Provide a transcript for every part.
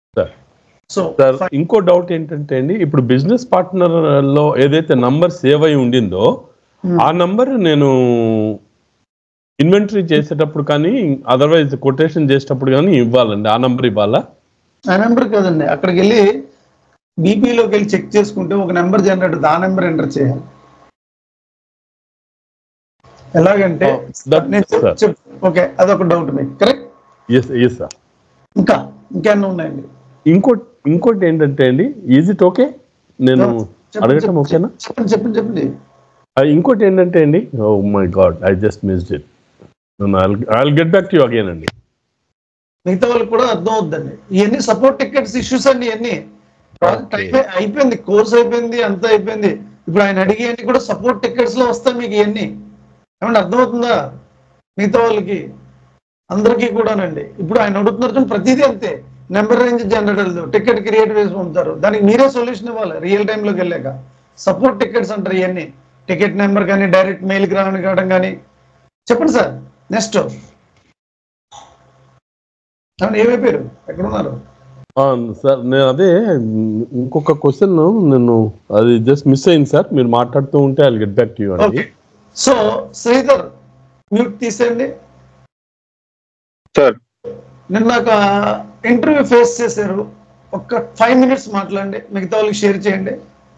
Sir so sir ఇంకో doubt ఏంటంటే అండి ఇప్పుడు బిజినెస్ పార్ట్నర్ లో ఏదైతే నంబర్ సేవ్ అయి ఉండిందో ఆ నంబర్ నేను ఇన్వెంటరీ చేసేటప్పుడు కానీ అదర్వైజ్ కొటేషన్ చేసేటప్పుడు కానీ ఇవ్వాలండి ఆ నంబర్ ఇవ్వాలా ఆ నెంబర్ కదండి అక్కడికి వెళ్ళి బీపీలోకి వెళ్ళి చెక్ చేసుకుంటే ఒక నెంబర్ జనరేట్ ఆ నెంబర్ ఎంటర్ చేయాలి ఎలాగంటే Oh, that- నేను చెప్- sir. చెప్ ఓకే అదొక డౌట్ మీకు కరెక్ట్ ఎస్ ఎస్ సార్ ఇంకా ఇంకేమన్నా ఉన్నాయండి ఇంకోటి ఇంకోటి ఏంటంటే అండి ఈజ్ ఇట్ ఓకే నేను చెప్పండి, అడగటం చెప్పండి, ఓకేనా చెప్పండి చెప్పండి చెప్పండి ఆ, ఇంకోటి ఏంటంటే అండి oh my god I just missed it I get back to you again అండి మిగతా వాళ్ళకి కూడా అర్థం అవుద్దండి ఇవన్నీ సపోర్ట్ టికెట్స్ ఇష్యూస్ అండి ఇవన్నీ ప్రాజెక్ట్ Okay. అయిపోయి అయిపోయింది కోర్స్ అయిపోయింది అంతా అయిపోయింది ఇప్పుడు ఆయన అడిగేవన్నీ కూడా సపోర్ట్ టికెట్స్ లో వస్తాయి మీకు ఇవన్నీ ఏమంటే అర్థమవుతుందా మిగతా వాళ్ళకి అందరికీ కూడానండి ఇప్పుడు ఆయన అడుగుతున్నారు చూడండి, ప్రతిదీ అంతే number range generator ticket create చేసి పంపుతారు దానికి మీరే సొల్యూషన్ ఇవ్వాలి రియల్ లోకి వెళ్ళాక సపోర్ట్ టికెట్స్ అంటారు ఇవన్నీ టికెట్ నెంబర్ కానీ డైరెక్ట్ మెయిల్కి రావడం కావడం కానీ చెప్పండి సార్ నెక్స్ట్ ఏమైపోయారు ఎక్కడున్నారు సార్ నేను అదే ఇంకొక క్వశ్చన్ నేను అది జస్ట్ మిస్ అయింది సార్ మీరు మాట్లాడుతూ ఉంటే I get back to you అండి ఓకే సో శ్రీధర్ మ్యూట్ తీసేయండి సార్ నిన్న ఒక ఇంటర్వ్యూ ఫేస్ చేశారు ఒక ఫైవ్ మినిట్స్ మాట్లాడండి మిగతా వాళ్ళకి షేర్ చేయండి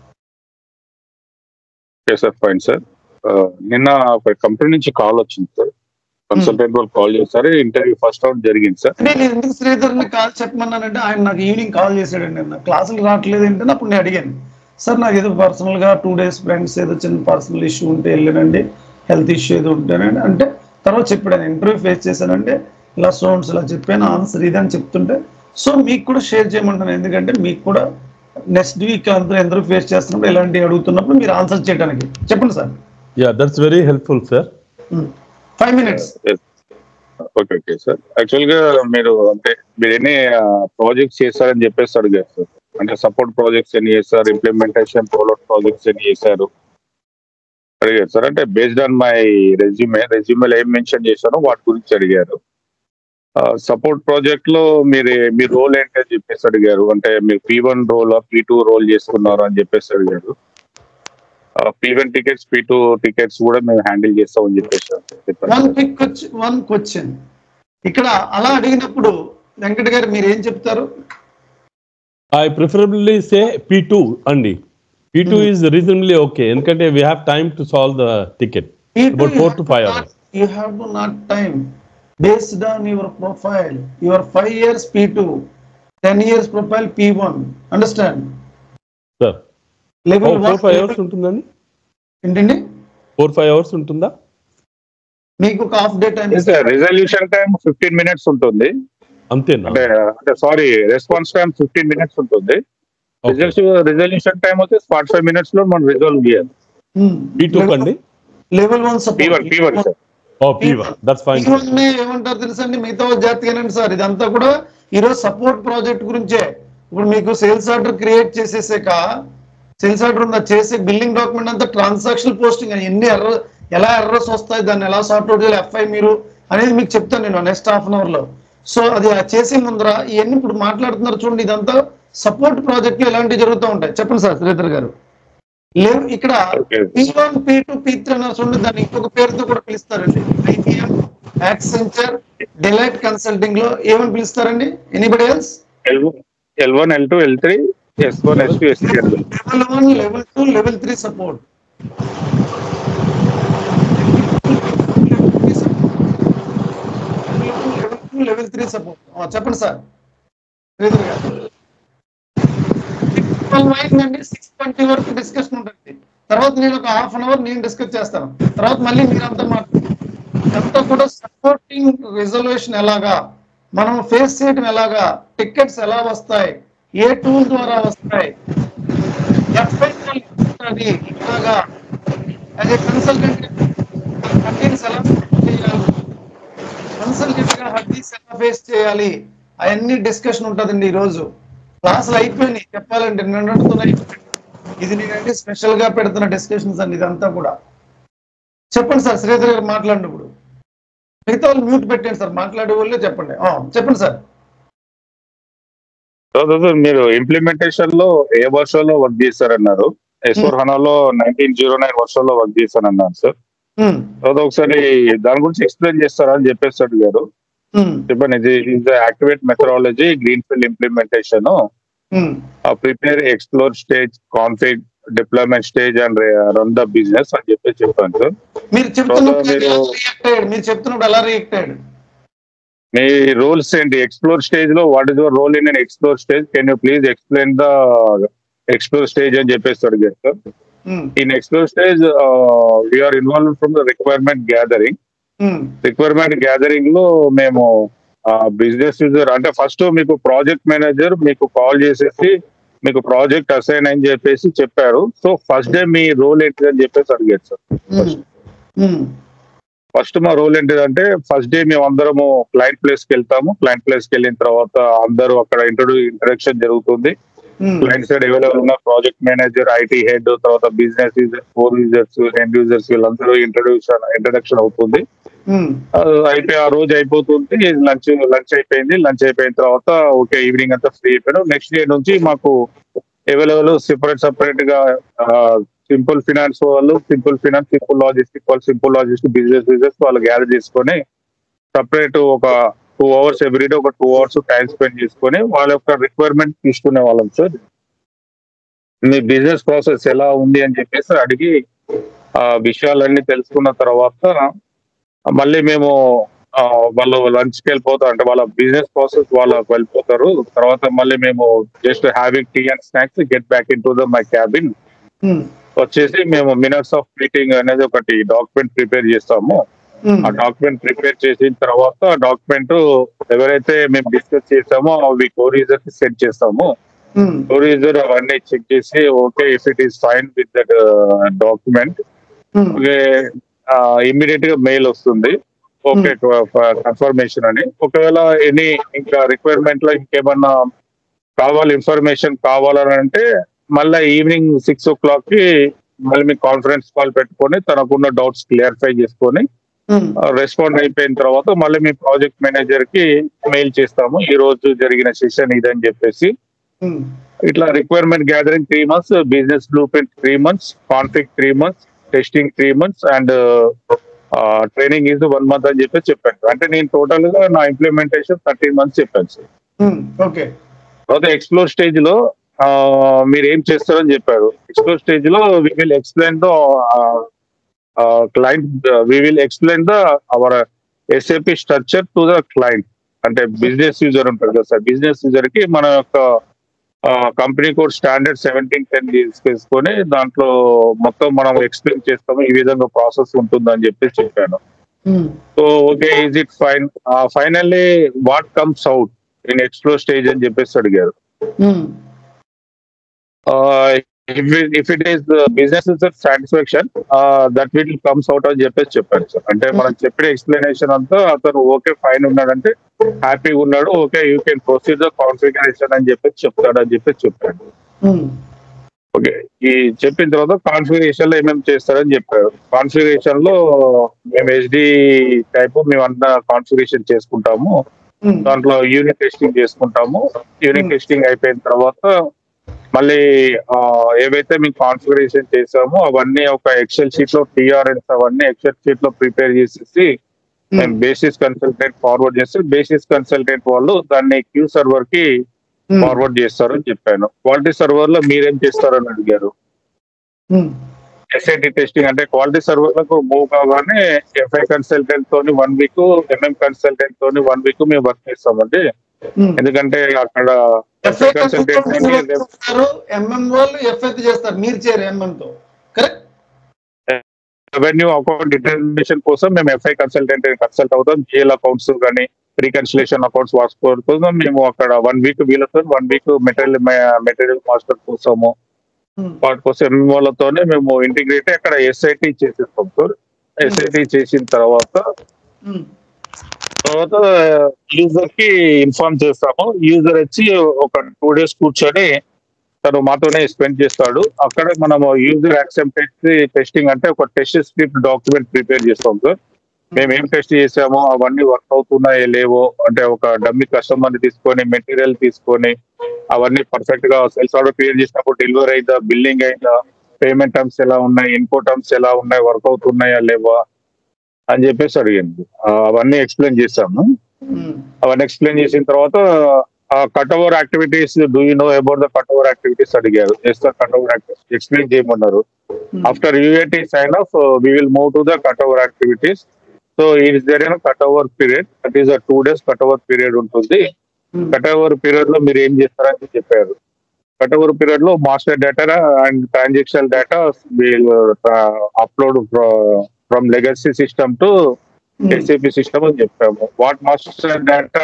ఓకే సార్ ఫైన్ సార్ నిన్న ఒక కంపెనీ నుంచి కాల్ వచ్చింది సార్ కన్సల్టెంట్ వాళ్ళు కాల్ చేశారు ఇంటర్వ్యూ ఫస్ట్ రౌండ్ జరిగింది సార్ అంటే నేను ఎందుకు శ్రీధర్ని కాల్ చెప్పమన్నానంటే ఆయన నాకు ఈవినింగ్ కాల్ చేశాడండి నిన్న క్లాసులు రావట్లేదు ఏంటని అప్పుడు నేను అడిగాను సార్ నాకు ఏదో పర్సనల్ గా టూ డేస్ ఫ్రెండ్స్ ఏదో చిన్న పర్సనల్ ఇష్యూ ఉంటే వెళ్ళానండి హెల్త్ ఇష్యూ ఏదో ఉంటేనండి అంటే తర్వాత చెప్పాడు ఇంటర్వ్యూ ఫేస్ చేశానంటే ఇలా సోన్స్ ఇలా చెప్పాను ఆన్సర్ ఇది అని చెప్తుంటే సో మీకు కూడా షేర్ చేయమంటాను ఎందుకంటే మీకు కూడా నెక్స్ట్ వీక్ అందరూ ఎందరూ ఫేస్ చేస్తున్నప్పుడు ఇలాంటివి అడుగుతున్నప్పుడు మీరు ఆన్సర్ చేయడానికి చెప్పండి sir yeah that's very helpful sir five minutes okay okay sir actual గా మీరు అంటే మీరు ఎన్ని ప్రాజెక్ట్స్ చేశారని చెప్పేసి అడిగారు సార్ అంటే సపోర్ట్ ప్రాజెక్ట్స్ ఎన్ని చేశారు ఇంప్లిమెంటేషన్ రోల్అవుట్ ప్రాజెక్ట్స్ ఎన్ని చేశారు అడిగారు సార్ అంటే బేస్డ్ ఆన్ మై రెజ్యూమే రెజ్యూమేలో ఏం మెన్షన్ చేశానో వాటి గురించి అడిగారు సపోర్ట్ ప్రాజెక్ట్ లో మీరు మీ రోల్ ఏంటి అని చెప్పేసి అడిగారు అంటే మీరు P one role P two role చేసుకున్నారు అని చెప్పేసి అడిగారు P one tickets P two tickets కూడా మేము హ్యాండిల్ చేస్తామని చెప్పేసి చెప్పారు వన్ క్విక్ వన్ క్వశ్చన్ ఇక్కడ అలా అడిగినప్పుడు వెంకట గారు మీరు ఏం చెప్తారు I preferably say P two అండి P two is reasonably okay ఎందుకంటే we have time to solve the ticket About four to five hours. You have to not time based on your profile your five years P two ten years profile P one understand sir level four five hours ఉంటుందండి ఏంటండి four five hours ఉంటుందా మీకు ఒక half day time resolution time fifteen minutes ఉంటుంది అంతేనా అంటే అంటే sorry response time fifteen minutes ఉంటుంది రిజల్యూషన్ టైం వచ్చి ఫార్టీ ఫైవ్ మినిట్స్ లో మనం రిజల్వ్ చేయాలి పీ టూ కండి level one P one P one sir oh P one that's fine ఇవన్నీ ఏమంటారు తెలుసా అండి మిగతా వాళ్ళ జాతీయనండి సార్ ఇదంతా కూడా ఈరోజు సపోర్ట్ ప్రాజెక్ట్ గురించే ఇప్పుడు మీకు సేల్స్ ఆర్డర్ క్రియేట్ చేసేసాక సేల్స్ ఆర్డర్ ఉందా చేసే బిల్లింగ్ డాక్యుమెంట్ అంతా ట్రాన్సాక్షన్ పోస్టింగ్ ఎన్ని ఎర్ర ఎలా ఎర్రర్స్ వస్తాయి దాన్ని ఎలా సార్ట్ అవుట్ చేయాలి ఎఫ్ఐ మీరు అనేది మీకు చెప్తాను నేను నెక్స్ట్ హాఫ్ అన్ అవర్ లో సో అది చేసే ముందర ఇవన్నీ ఇప్పుడు మాట్లాడుతున్నారు చూడండి ఇదంతా సపోర్ట్ ప్రాజెక్ట్ ఇలాంటివి జరుగుతూ ఉంటాయి చెప్పండి సార్ శ్రీధర్ గారు లేవు ఇక్కడ Okay. P one P two P three అన్నారు చూడండి దాన్ని ఇంకొక పేరుతో కూడా పిలుస్తారండి ఐబిఎం యాక్సెంచర్ డిలైట్ కన్సల్టింగ్ లో ఏమని పిలుస్తారండి anybody else L L one L two L three S one S two S three level one level two level three support level three support చెప్పండి సార్ శ్రీధర్ గారు అయిందండి సిక్స్ ట్వంటీ వరకు discussion ఉంటుంది తర్వాత నేను ఒక హాఫ్ అన్ అవర్ నేను discuss చేస్తాను తర్వాత మళ్ళీ మీరంతా మాట్లాడండి ఇదంతా కూడా సపోర్టింగ్ రిజల్యూషన్ ఎలాగా మనం ఫేస్ చేయడం ఎలాగా టికెట్స్ ఎలా వస్తాయి ఏ టూల్ ద్వారా వస్తాయి ఎఫ్ఐ ఉంటుంది ఇలాగా యాజ్ ఏ కన్సల్టెంట్ హడ్డీస్ ఎలా చేయాలి కన్సల్టెంట్ గా హడ్డీస్ ఎలా ఫేస్ చేయాలి అవన్నీ డిస్కషన్ ఉంటుందండి ఈ రోజు క్లాసులు అయిపోయినాయి చెప్పాలంటే నిన్నటితోనే ఇది నేనంటే స్పెషల్ గా పెడుతున్న డిస్కషన్స్ అండి ఇదంతా కూడా చెప్పండి సార్ శ్రీధర్ గారు మాట్లాడినప్పుడు మిగతా వాళ్ళు మ్యూట్ పెట్టండి సార్ మాట్లాడే వాళ్ళే చెప్పండి ఆ, చెప్పండి సార్ తర్వాత మీరు ఇంప్లిమెంటేషన్ లో ఏ వర్షంలో వర్క్ చేశారన్నారు ఎస్ ఫోర్ హనాలో నైన్టీన్ జీరో నైన్ వర్షంలో వర్క్ చేశానన్నారు సార్ ఉమ్, తర్వాత ఒకసారి దాని గురించి ఎక్స్ప్లెయిన్ చేస్తారా అని చెప్పేసి గారు ఉమ్, చెప్పండి ఇది is the activate methodology green field implementation um, prepare explore stage config deployment stage and run the business అని చెప్పి చెప్పాను సార్ మీరు చెప్తున్నప్పుడు మీరు- ఎలా రియాక్ట్ అయ్యాడు మీరు చెప్తున్నప్పుడు ఎలా రియాక్ట్ అయ్యాడు మీ రోల్స్ ఏంటి ఎక్స్ప్లోర్ స్టేజ్ లో what is your role in explore stage can you please explain the explore stage అని చెప్పేసి అడిగారు sir um, in explore stage we are involve from the requirement gathering um, requirement gathering లో మేము business user అంటే first మీకు project manager మీకు call చేసేసి మీకు ప్రాజెక్ట్ అసైన్ అని చెప్పేసి చెప్పారు సో ఫస్ట్ డే మీ రోల్ ఏంటి అని చెప్పేసి అడిగారు సార్ ఉమ్, ఉమ్, ఫస్ట్ మా రోల్ ఏంటిదంటే ఫస్ట్ డే మేము అందరము క్లయింట్ ప్లేస్ కి వెళ్తాము క్లయింట్ ప్లేస్ కి వెళ్ళిన తర్వాత అందరూ అక్కడ ఇంట్రొడ్యూ ఇంట్రడక్షన్ జరుగుతుంది ఉమ్, క్లయింట్ సైడ్ అవైలబుల్ ఉన్న ప్రాజెక్ట్ మేనేజర్ ఐటీ హెడ్ తర్వాత business user four users end users వీళ్ళందరూ ఇంట్రడ్యూషన్ ఇంట్రడక్షన్ అవుతుంది ఉమ్, ఆ, అయిపోయి ఆ రోజు అయిపోతుంది లంచ్ లంచ్ అయిపోయింది లంచ్ అయిపోయిన తర్వాత ఓకే ఈవినింగ్ అంతా ఫ్రీ అయిపోయాను నెక్స్ట్ డే నుంచి మాకు అవైలబుల్ సెపరేట్ సెపరేట్ గా సింపుల్ ఫినాన్స్ వాళ్ళు సింపుల్ ఫినాన్స్ సింపుల్ లాజిస్టిక్ వాళ్ళు సింపుల్ లాజిస్టిక్ బిజినెస్ బిజినెస్ వాళ్ళు గ్యాదర్ చేసుకొని సపరేట్ ఒక టూ అవర్స్ ఎవ్రీడే ఒక టూ అవర్స్ టైం స్పెండ్ చేసుకొని వాళ్ళ యొక్క రిక్వైర్మెంట్ తీసుకునే వాళ్ళం సార్ మీ బిజినెస్ ప్రాసెస్ ఎలా ఉంది అని చెప్పేసి అడిగి ఆ విషయాలన్నీ తెలుసుకున్న తర్వాత మళ్ళీ మేము ఆ, వాళ్ళు లంచ్ కి వెళ్ళిపోతారు అంటే వాళ్ళ బిజినెస్ ప్రాసెస్ వాళ్ళకి వెళ్ళిపోతారు తర్వాత మళ్ళీ మేము just having tea and snacks get back in to the my cabin um, వచ్చేసి మేము మినిట్స్ ఆఫ్ మీటింగ్ అనేది ఒకటి డాక్యుమెంట్ ప్రిపేర్ చేస్తాము ఉమ్, ఆ డాక్యుమెంట్ ప్రిపేర్ చేసిన తర్వాత డాక్యుమెంట్ ఎవరైతే మేము డిస్కస్ చేసామో అవి కోరీజర్ కి సెండ్ చేస్తాము ఉమ్, కోరీజర్ అవన్నీ చెక్ చేసి okay if it is fine with that document um, immediate గా మెయిల్ వస్తుంది ఓకే కన్ఫర్మేషన్ అని ఒకవేళ ఎనీ ఇంకా రిక్వైర్మెంట్ లో ఇంకేమన్నా కావాలి ఇన్ఫర్మేషన్ కావాలని అంటే మళ్ళీ ఈవినింగ్ సిక్స్ ఓ క్లాక్ కి మళ్ళీ మీ కాన్ఫరెన్స్ కాల్ పెట్టుకొని తనకున్న డౌట్స్ క్లియర్ఫై చేసుకొని ఉమ్, రెస్పాండ్ అయిపోయిన తర్వాత మళ్ళీ మీ ప్రాజెక్ట్ మేనేజర్ కి మెయిల్ చేస్తాము ఈ రోజు జరిగిన సెషన్ ఇదని చెప్పేసి ఉమ్, ఇట్లా requirement gathering three months business blueprint three months config three months testing three months and training is one month అని చెప్పి చెప్పాను అంటే నేను టోటల్ గా నా ఇంప్లిమెంటేషన్ థర్టీన్ మంత్స్ చెప్పాను సార్ ఉమ్, ఓకే తర్వాత ఎక్స్ప్లోర్ స్టేజ్ లో ఆ, మీరు ఏం చేస్తారని చెప్పారు ఎక్స్ప్లోర్ స్టేజ్ లో we will explain the client we will explain the our SAP structure to the client అంటే బిజినెస్ యూజర్ ఉంటారు కదా సార్ బిజినెస్ యూజర్ కి మన యొక్క company code standard seventeen ten తీసుకొని దాంట్లో మొత్తం మనం ఎక్స్ప్లెయిన్ చేస్తాము ఈ విధంగా ప్రాసెస్ ఉంటుందని చెప్పి చెప్పాను um, so okay is it fine finally what comes out in explore stage అని చెప్పేసి అడిగారు ఉమ్, uh, if it, if it is uh, business user satisfaction uh, that will comes out అని చెప్పేసి చెప్పారు సార్ అంటే మనం చెప్పిన ఎక్స్ప్లెనేషన్ అంతా అతను ఓకే ఫైన్ ఉన్నాడంటే హ్యాపీగా ఉన్నాడు okay you can proceed the configuration అని చెప్పేసి చెప్తాడు అని చెప్పేసి చెప్పాడు ఉమ్, ఓకే ఈ చెప్పిన తర్వాత కాన్ఫిగరేషన్ లో ఏమేమి చేస్తారని చెప్పారు కాన్ఫిగరేషన్ లో మేము హెచ్డి టైప్ మేము అంతా కాన్ఫిగరేషన్ చేసుకుంటాము ఉమ్, దాంట్లో యూనిట్ టెస్టింగ్ చేసుకుంటాము యూనిట్ Hmm. టెస్టింగ్ అయిపోయిన తర్వాత మళ్ళీ ఆ, ఏవైతే మేము కాన్ఫిగరేషన్ చేసామో అవన్నీ ఒక ఎక్సెల్ షీట్ లో టిఆర్ఎస్ అవన్నీ ఎక్సెల్ షీట్ లో ప్రిపేర్ చేసేసి మేము బేసిస్ కన్సల్టెంట్ ఫార్వర్డ్ చేస్తే బేసిస్ కన్సల్టెంట్ వాళ్ళు దాన్ని క్యూ సర్వర్ కి ఉమ్, ఫార్వర్డ్ చేస్తారని చెప్పాను క్వాలిటీ సర్వర్ లో మీరేం చేస్తారని అడిగారు ఉమ్, ఎస్ఐటి టెస్టింగ్ అంటే క్వాలిటీ సర్వర్ లకు మూవ్ కాగానే ఎఫ్ఐ కన్సల్టెంట్ తోని వన్ వీక్ ఎంఎం కన్సల్టెంట్ తోని వన్ వీక్ మేము వర్క్ చేస్తామండి ఉమ్. ఎందుకంటే అక్కడ ఎఫ్ఐ ఎఫ్ఐ కన్సల్టెంట్ కన్సల్టెంట్ చేస్తారు ఎంఎం వాళ్ళు ఎఫ్ఐ చేస్తారు మీరు చేయరు ఎంఎం తో కరెక్ట్ రెవెన్యూ అకౌంట్ డిటర్మినేషన్ కోసం మేము ఎఫ్ఐ కన్సల్టెంట్ కన్సల్ట్ అవుతాం జిఎల్ అకౌంట్స్ కానీ రీకన్సిలేషన్ అకౌంట్స్ వాడుకోవడం కోసం మేము అక్కడ వన్ వీక్ వీళ్ళతో one week material material master కోసము వాటి కోసం ఎంఎం వాళ్ళతోనే మేము ఇంటిగ్రేట్ అక్కడ ఎస్ఐటి చేసేస్తాం సార్ ఎస్ఐటి చేసిన తర్వాత తర్వాత యూజర్ కి ఇన్ఫార్మ్ చేస్తాము యూజర్ వచ్చి ఒక టూ డేస్ కూర్చొని తను మాతోనే స్పెండ్ చేస్తాడు అక్కడ మనము యూజర్ యాక్సెప్టెన్స్ టెస్టింగ్ అంటే ఒక టెస్ట్ స్క్రిప్ట్ డాక్యుమెంట్ ప్రిపేర్ చేస్తాం సార్ మేము ఏం టెస్ట్ చేసామో అవన్నీ వర్క్ అవుతున్నాయో లేవో అంటే ఒక డమ్మి కస్టమర్ తీసుకొని మెటీరియల్ తీసుకొని అవన్నీ పర్ఫెక్ట్ గా సేల్స్ ఆర్డర్ క్రియేట్ చేసినప్పుడు డెలివరీ అయిందా బిల్లింగ్ అయిందా పేమెంట్ టర్మ్స్ ఎలా ఉన్నాయి ఇన్పుట్ టర్మ్స్ ఎలా ఉన్నాయి వర్క్ అవుతున్నాయా లేవా అని చెప్పేసి అడిగింది ఆ, అవన్నీ ఎక్స్ప్లెయిన్ చేశాము ఉమ్, అవన్నీ ఎక్స్ప్లెయిన్ చేసిన తర్వాత cut over activities do you know about the cut over activities అడిగారు yes cut over activities explain చేయమన్నారు um, after UAT sign off we will move to the cut over activities so is there ఏమో cut over period that is two days cut over period ఉంటుంది um, cut over period లో మీరు ఏం చేస్తారని చెప్పారు cut over period లో master data and transaction data upload from legacy system to um, SAP system అని చెప్పాము what master data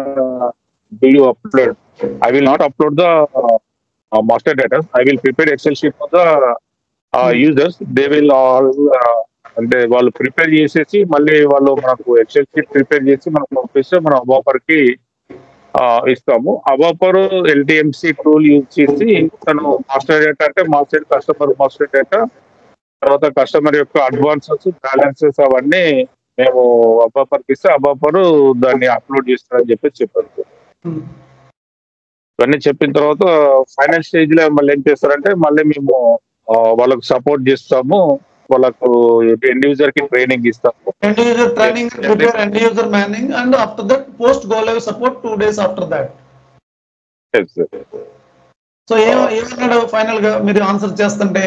do you upload I will not upload the master data I will prepare Excel sheet for the users they will all అంటే వాళ్ళు prepare చేసేసి మళ్ళీ వాళ్ళు మనకు XL sheet prepare చేసి మనకు పంపిస్తే మనం అబాపర్ కి ఆ, ఇస్తాము అబాపర్ ఎల్టిఎంసి టూల్ యూజ్ చేసి తను మాస్టర్ డేటా అంటే మాస్టర్ కస్టమర్ మాస్టర్ డేటా తర్వాత కస్టమర్ యొక్క అడ్వాన్సెస్ బ్యాలెన్సెస్ అవన్నీ మేము అబాపర్కి ఇస్తే అబాపర్ దాన్ని అప్లోడ్ చేస్తారని చెప్పి చెప్పారు ఉమ్, ఇవన్నీ చెప్పిన తర్వాత ఫైనల్ స్టేజ్ లో మళ్ళీ ఏం చేస్తారంటే మళ్ళీ మేము ఆ, వాళ్ళకు సపోర్ట్ చేస్తాము వాళ్ళకు ఎండ్ యూజర్ కి ట్రైనింగ్ ఇస్తాము end user training, Yes, prepare end user manning, and after that, post go live support two days after that. Yes, sir. So ఏం ఏమన్నాడు ఫైనల్ గా మీరు ఆన్సర్ చేస్తుంటే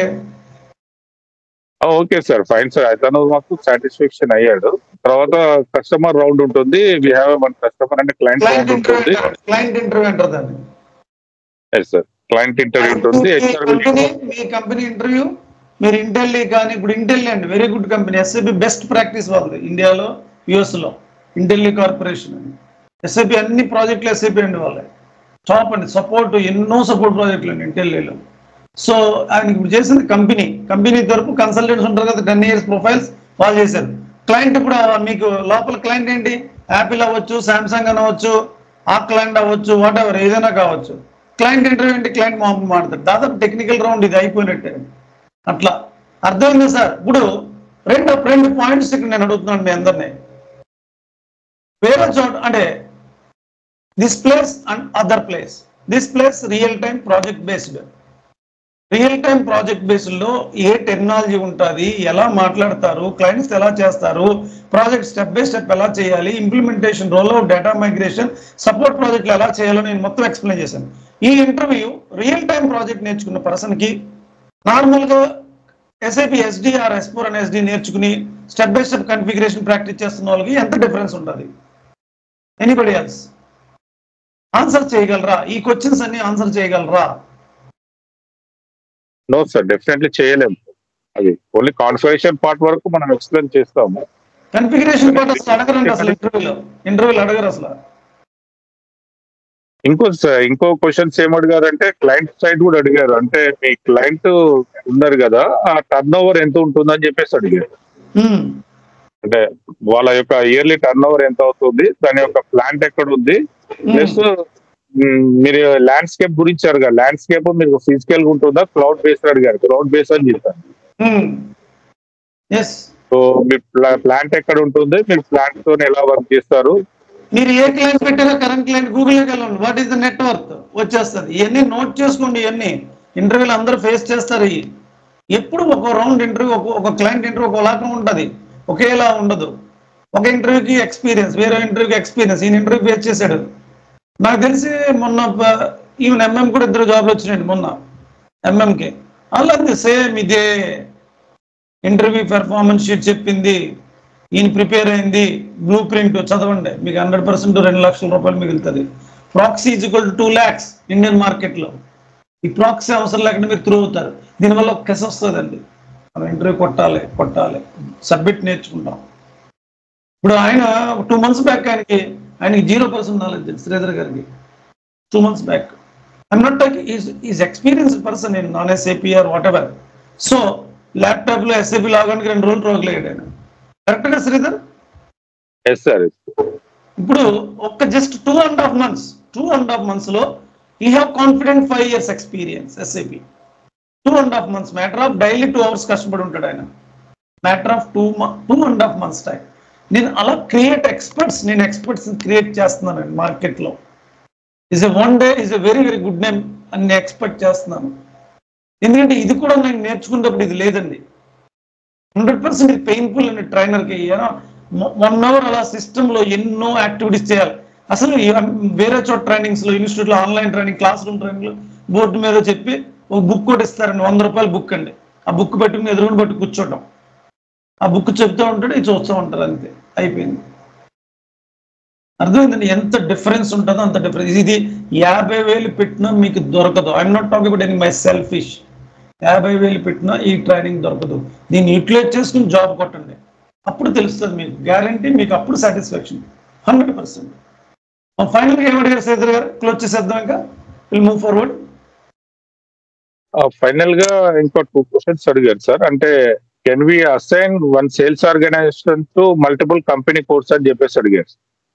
ఆ, ఓకే సార్ ఫైన్ సార్ అతను మాకు సాటిస్ఫాక్షన్ అయ్యాడు తర్వాత కస్టమర్ రౌండ్ ఉంటుంది వి హ్యావ్ వన్ కస్టమర్ అంటే క్లయింట్ క్లయింట్ రౌండ్ ఉంటుంది ఇంటర్వ్యూ క్లయింట్ ఇంటర్వ్యూ అంటారు దాన్ని ఎస్ సార్ క్లయింట్ ఇంటర్వ్యూ ఉంటుంది మీ హెచ్ఆర్ కంపెనీ మీ కంపెనీ ఇంటర్వ్యూ మీరు ఇంటెల్ కానీ ఇప్పుడు ఇంటెల్ అండి very good company SIP best practice వాళ్ళది ఇండియాలో యుఎస్ లో ఇంటెల్ కార్పొరేషన్ అని ఎస్ఐపి అన్ని ప్రాజెక్టులు ఎస్ఐపి అండి వాళ్ళే టాప్ అండి సపోర్ట్ ఎన్నో సపోర్ట్ ప్రాజెక్టులు అండి ఇంటెల్లో సో ఆయన ఇప్పుడు చేసిన కంపెనీ కంపెనీ తరపు కన్సల్టెంట్స్ ఉంటారు కదా టెన్ ఇయర్స్ ప్రొఫైల్స్ వాళ్ళు చేశారు క్లయింట్ ఇప్పుడు ఆ మీకు లోపల క్లయింట్ ఏంటి యాపిల్ అవ్వచ్చు సామ్సంగ్ అనవచ్చు ఆ క్లయింట్ అవ్వచ్చు వాట్ ఎవర్ ఏదైనా కావచ్చు క్లయింట్ ఇంటర్వ్యూ ఏంటి క్లయింట్ మామూలు మాడతారు దాదాపు టెక్నికల్ రౌండ్ ఇది అయిపోయినట్టే అట్లా అర్థమైందా సార్ ఇప్పుడు రెండు రెండు పాయింట్స్ ఇక్కడ నేను అడుగుతున్నాను మీ అందరినీ వేరే చోట అంటే this place and other place this place real time project based real time project based లో ఏ టెక్నాలజీ ఉంటుంది ఎలా మాట్లాడతారు క్లయింట్స్ ఎలా చేస్తారు ప్రాజెక్ట్ స్టెప్ బై స్టెప్ ఎలా చేయాలి implementation roll out data migration support ప్రాజెక్టులు ఎలా చేయాలో నేను మొత్తం ఎక్స్ప్లెయిన్ చేశాను ఈ ఇంటర్వ్యూ రియల్ టైం ప్రాజెక్ట్ నేర్చుకున్న పర్సన్ కి నార్మల్ గా SIP SDR S four and SD నేర్చుకుని step by step configuration practice చేస్తున్న వాళ్ళకి ఎంత డిఫరెన్స్ ఉంటుంది ఎనీబడి ఎల్స్ ఆన్సర్ చేయగలరా ఈ క్వశ్చన్స్ అన్ని ఆన్సర్ చేయగలరా నో సార్ డెఫినెట్లీ చేయలేము అది ఓన్లీ కాన్ఫిగరేషన్ పార్ట్ వరకు మనం ఎక్స్ప్లెయిన్ చేస్తాము కన్ఫిగరేషన్ పార్ట్ అసలు అడగరండి అసలు ఇంటర్వ్యూలో ఇంటర్వ్యూలో అడగరు అసలు ఇంకో స- ఇంకో క్వశ్చన్స్ ఏం అడిగారంటే క్లయింట్ సైడ్ కూడా అడిగారు అంటే మీ క్లయింట్ ఉన్నారు కదా ఆ టర్న్ ఓవర్ ఎంత ఉంటుందని చెప్పేసి అడిగారు హ్మ్. అంటే వాళ్ళ యొక్క ఇయర్లీ టర్న్ ఓవర్ ఎంత అవుతుంది దాని యొక్క ప్లాంట్ ఎక్కడ ఉంది ప్లస్ మీరు ల్యాండ్స్కేప్ గురించి అడిగారు ల్యాండ్స్కేప్ మీకు ఫిజికల్ గా ఉంటుందా క్లౌడ్ బేస్డ్ అడిగారు క్లౌడ్ బేస్ అని చెప్పారు హ్మ్. ఎస్ సో మీ ప్లాంట్ ఎక్కడ ఉంటుంది మీరు ప్లాంట్ తో ఎలా వర్క్ చేస్తారు మీరు ఏ క్లయింట్ పెట్టారో కరెంట్ క్లయింట్ గూగుల్లోకి వెళ్ళండి వాట్ ఈస్ ద నెట్వర్క్ వచ్చేస్తుంది ఇవన్నీ నోట్ చేసుకోండి ఇవన్నీ ఇంటర్వ్యూలు అందరూ ఫేస్ చేస్తారు ఇవి ఎప్పుడు ఒక రౌండ్ ఇంటర్వ్యూ ఒక ఒక క్లయింట్ ఇంటర్వ్యూ ఒకలాగా ఉంటుంది ఒకేలా ఉండదు ఒక ఇంటర్వ్యూకి ఎక్స్పీరియన్స్ వేరే ఇంటర్వ్యూకి ఎక్స్పీరియన్స్ ఈయన ఇంటర్వ్యూ ఫేస్ చేశాడు నాకు తెలిసి మొన్న ప- ఈవెన్ ఎంఎం కూడా ఇద్దరు జాబ్లు వచ్చినాయండి మొన్న ఎంఎంకి అలాంటి సేమ్ ఇదే ఇంటర్వ్యూ పెర్ఫార్మెన్స్ షీట్ చెప్పింది ఈయన ప్రిపేర్ అయింది బ్లూ ప్రింట్ చదవండి మీకు హండ్రెడ్ పర్సెంట్ రెండు లక్షల రూపాయలు మిగులుతుంది proxy is equal two lakhs Indian మార్కెట్లో ఈ ప్రాక్సీ అవసరం లేకుండా మీరు త్రూ అవుతారు దీనివల్ల ఒక కెస్ వస్తుందండి మనం ఇంటర్వ్యూ కొట్టాలి కొట్టాలి సబ్మిట్ నేర్చుకుంటాం ఇప్పుడు ఆయన టూ మంత్స్ బ్యాక్ ఆయనకి ఆయనకి జీరో పర్సెంట్ నాలెడ్జ్ శ్రీధర్ గారికి two months back I'm not talking is is experienced person in non SAP or whatever so ల్యాప్టాప్లో ఎస్ఏపీ లాగానికి రెండు రోజులు రోగలేడు ఆయన కరెక్ట్గా శ్రీధర్ ఎస్ సార్ ఇప్పుడు ఒక్క just two and half months two and half months లో ఈ have confident five years experience SAP two and half months matter of daily two hours కష్టపడి ఉంటాడు ఆయన matter of two two and half months time నేను అలా create experts నేను experts create చేస్తున్నానండి మార్కెట్లో is a one day is a very very good name అని నేను ఎక్స్పెక్ట్ చేస్తున్నాను ఎందుకంటే ఇది కూడా నేను నేర్చుకునేటప్పుడు ఇది లేదండి హండ్రెడ్ పర్సెంట్ ఇది పెయిన్ఫుల్ అండి ట్రైనర్కి వన్ అవర్ అలా system లో ఎన్నో యాక్టివిటీస్ చేయాలి అసలు ఈ- వేరే చోట ట్రైనింగ్స్ లో ఇన్స్టిట్యూట్ లో online training classroom training లో బోర్డు మీద చెప్పి ఒక బుక్ కూడా ఇస్తారండి వంద రూపాయల బుక్ అండి ఆ బుక్ పెట్టుకుని ఎదురుని పట్టు కూర్చోటం ఆ బుక్ చెప్తూ ఉంటాడు ఇది చూస్తూ ఉంటారు అంతే అయిపోయింది అర్థమైందండి ఎంత డిఫరెన్స్ ఉంటుందో అంత డిఫరెన్స్ ఇది యాభై వేలు పెట్టినా మీకు దొరకదు I'm not talking about any my selfish యాభై వేలు పెట్టినా ఈ ట్రైనింగ్ దొరకదు దీన్ని యూటిలైజ్ చేసుకుని జాబ్ కొట్టండి అప్పుడు తెలుస్తుంది మీకు గ్యారంటీ మీకు అప్పుడు సాటిస్ఫాక్షన్ హండ్రెడ్ పర్సెంట్ ఫైనల్గా ఏమడిగారు సేదర్ గారు క్లోజ్ చేసేద్దాం ఇంకా విల్ మూవ్ ఫార్వర్డ్ ఫైనల్ గా ఇంకో టూ క్వశ్చన్స్ అడిగారు సార్ అంటే can we assign one sales organization to multiple company codes అని చెప్పేసి అడిగారు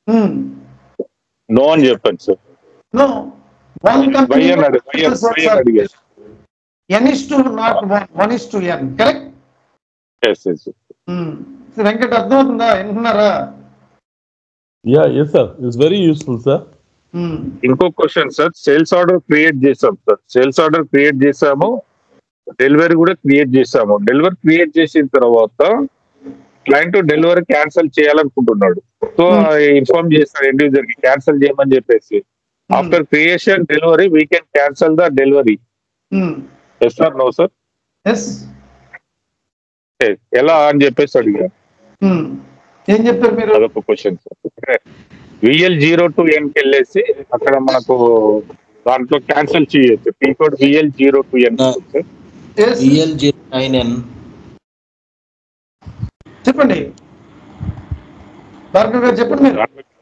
నో అని చెప్పాను sir no one why company అన్నాడు వై అని- వై అని అడిగారు N is to not one one is to N correct yes yes Venkata అర్థమవుతుందా వింటున్నారా Yeah, yes, sir. It's very useful, sir. Hmm. ఇంకో question sir sales order create చేసాం sir sales order create చేసాము delivery కూడా create చేసాము delivery create చేసిన తర్వాత client delivery cancel చేయాలనుకుంటున్నాడు సో ఇన్ఫార్మ్ చేస్తాడు ఇండివిజువల్ కి క్యాన్సిల్ చేయమని చెప్పేసి after creation delivery we can cancel the delivery Hmm. Yes sir no sir Yes. ఎలా అని చెప్పేసి అడిగారు Hmm. ఏం చెప్పారు మీరు అదొక question sir VL zero two N కి వెళ్ళేసి అక్కడ మనకు దాంట్లో క్యాన్సిల్ చేయొచ్చు P code VL zero two N Yes. VL zero nine N చెప్పండి భార్గవ్ గారు చెప్పండి మీరు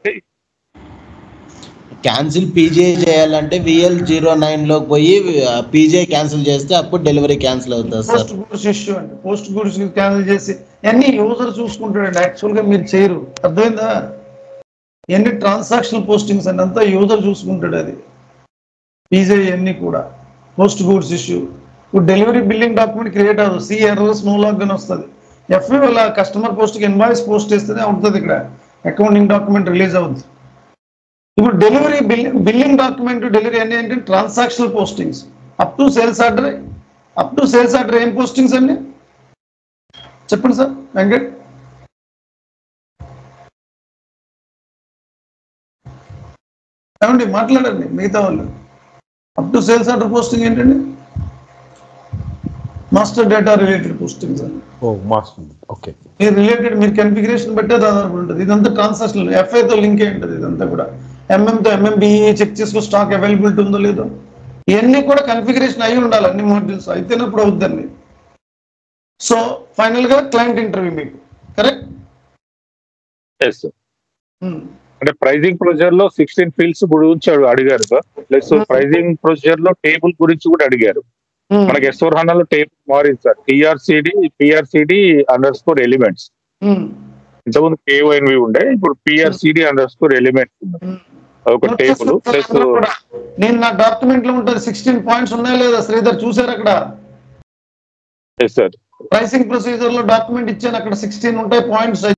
క్యాన్సిల్ పీజే చేయాలంటే విఎల్ జీరో నైన్ లోకి పోయి పీజే క్యాన్సిల్ చేస్తే అప్పుడు డెలివరీ క్యాన్సిల్ అవుతుంది సార్ పోస్ట్ గుడ్స్ ఇష్యూ అండి పోస్ట్ గుడ్స్ క్యాన్సిల్ చేసి అన్ని యూజర్ చూసుకుంటాడండి యాక్చువల్ గా మీరు చేయరు అర్థమైందా ఎన్ని ట్రాన్సాక్షన్ పోస్టింగ్స్ అండి అంతా యూజర్ చూసుకుంటాడు అది పీజే అన్ని కూడా పోస్ట్ గుడ్స్ ఇష్యూ ఇప్పుడు డెలివరీ బిల్లింగ్ డాక్యుమెంట్ క్రియేట్ అవ్వదు సి ఎర్రర్స్ నో లాగ్ అని వస్తుంది ఎఫ్ఏ వల్ల కస్టమర్ పోస్ట్ కి ఇన్వాయిస్ పోస్ట్ చేస్తేనే అవుతుంది ఇక్కడ అకౌంటింగ్ డాక్యుమెంట్ రిలీజ్ అవుతుంది ఇప్పుడు delivery billing billing document delivery అన్ని ఏంటంటే transactional postings up to sales order up to sales order ఏం పోస్టింగ్స్ అండి చెప్పండి సార్ వెంకట్ ఏమండి మాట్లాడండి మిగతా వాళ్ళు up to sales order posting ఏంటండి మాస్టర్ డేటా రిలేటెడ్ పోస్టింగ్స్ అండి Oh, master. Okay. మీరు రిలేటెడ్ మీరు కన్ఫిగరేషన్ బట్టే అది ఆధారపడి ఉంటుంది ఇదంతా ట్రాన్సాక్షన్ ఎఫ్ఐ తో లింక్ అయి ఉంటుంది ఇదంతా కూడా ఎంఎం తో ఎంఎంబిఈ చెక్ చేసుకో స్టాక్ అవైలబిలిటీ ఉందో లేదో ఇవన్నీ కూడా కన్ఫిగరేషన్ అయి ఉండాలి అన్ని మోడ్యూల్స్ అయితేనప్పుడు అవుద్దండి సో ఫైనల్ గా క్లయింట్ ఇంటర్వ్యూ మీకు కరెక్ట్ ఎస్ అంటే ప్రైజింగ్ ప్రొసీజర్ లో సిక్స్టీన్ ఫీల్డ్స్ గురించి అడు- అడిగారు సార్ ప్లస్ ప్రైజింగ్ ప్రొసీజర్ లో టేబుల్ గురించి కూడా అడిగారు మనకి ఎస్ ఫోర్ హండ్రెడ్ లో టేబుల్ మారింది sir TRCD PRCD underscore elements ఇంతకుముందు కేఓఎన్వి ఉండే ఇప్పుడు పిఆర్సిడి అండర్ స్కోర్ ఎలిమెంట్స్ ఉన్నాయి ఒక టేబుల్ ప్లస్ నేను నా డాక్యుమెంట్ లో ఉంటుంది సిక్స్టీన్ పాయింట్స్ ఉన్నాయా లేదా శ్రీధర్ చూసారు అక్కడ ఎస్ సార్ ప్రైసింగ్ ప్రొసీజర్ లో డాక్యుమెంట్ ఇచ్చాను అక్కడ సిక్స్టీన్ ఉంటాయి పాయింట్స్